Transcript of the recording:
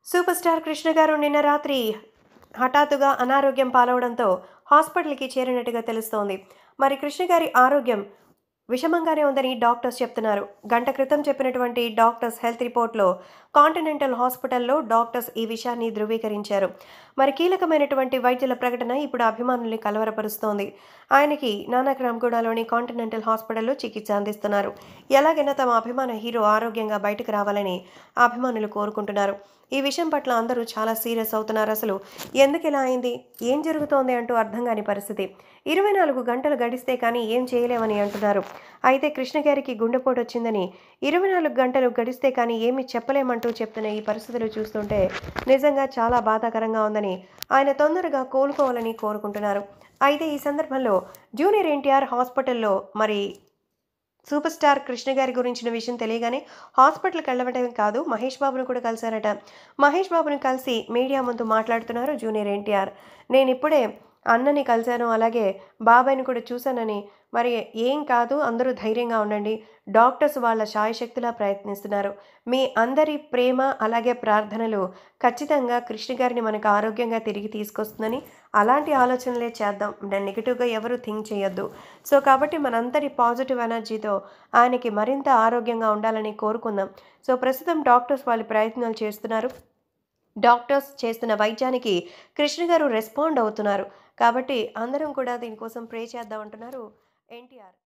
super star Krishna గారు నిన్న రాత్రి హఠాత్తుగా అనారోగ్యం పాలవడంతో హాస్పిటల్కి చేరినట్టుగా తెలుస్తోంది మరి కృష్ణ గారి ఆరోగ్యం విషమంగానే ఉందని డాక్టర్స్ చెప్తున్నారు గంట క్రితం చెప్పినటువంటి డాక్టర్స్ హెల్త్ రిపోర్ట్లో కాంటినెంటల్ హాస్పిటల్లో డాక్టర్స్ ఈ విషయాన్ని ధృవీకరించారు మరి కీలకమైనటువంటి వైద్యుల ప్రకటన ఇప్పుడు అభిమానుల్ని కలవరపరుస్తోంది ఆయనకి నానక్రామ్గూడలోని కాంటినెంటల్ హాస్పిటల్లో చికిత్స అందిస్తున్నారు ఎలాగైనా తమ అభిమాన హీరో ఆరోగ్యంగా బయటకు రావాలని అభిమానులు కోరుకుంటున్నారు ఈ విషయం పట్ల అందరూ చాలా సీరియస్ అవుతున్నారు అసలు ఎందుకు ఇలా అయింది ఏం జరుగుతోంది అంటూ అర్థం కాని పరిస్థితి ఇరవై నాలుగు గంటలు గడిస్తే కానీ ఏం చేయలేమని అంటున్నారు అయితే కృష్ణ గారికి గుండెపోటు వచ్చిందని ఇరవై నాలుగు గంటలు గడిస్తే కానీ ఏమీ చెప్పలేమంటూ చెప్తున్న ఈ పరిస్థితులు చూస్తుంటే నిజంగా చాలా బాధాకరంగా ఉందని ఆయన తొందరగా కోలుకోవాలని కోరుకుంటున్నారు అయితే ఈ సందర్భంలో జూనియర్ ఎన్టీఆర్ హాస్పిటల్లో మరి సూపర్ స్టార్ కృష్ణ గారి గురించిన విషయం తెలియగానే హాస్పిటల్కి వెళ్ళవడమే కాదు మహేష్ బాబును కూడా కలిశారట మహేష్ బాబుని కలిసి మీడియా ముందు మాట్లాడుతున్నారు జూనియర్ ఎన్టీఆర్ నేను ఇప్పుడే అన్నని కలిశాను అలాగే బాబాయ్ని కూడా చూశానని మరి ఏం కాదు అందరూ ధైర్యంగా ఉండండి డాక్టర్స్ వాళ్ళ శాయశక్తిలా ప్రయత్నిస్తున్నారు మీ అందరి ప్రేమ అలాగే ప్రార్థనలు ఖచ్చితంగా కృష్ణ గారిని మనకు ఆరోగ్యంగా తిరిగి తీసుకొస్తుందని అలాంటి ఆలోచనలే చేద్దాం నెగిటివ్గా ఎవరు థింక్ చేయొద్దు సో కాబట్టి మనందరి పాజిటివ్ ఎనర్జీతో ఆయనకి మరింత ఆరోగ్యంగా ఉండాలని కోరుకుందాం సో ప్రస్తుతం డాక్టర్స్ వాళ్ళు ప్రయత్నాలు చేస్తున్నారు డాక్టర్స్ చేస్తున్న వైద్యానికి కృష్ణ గారు రెస్పాండ్ అవుతున్నారు కాబట్టి అందరం కూడా దీనికోసం ప్రే చేద్దామంటున్నారు ఎన్టీఆర్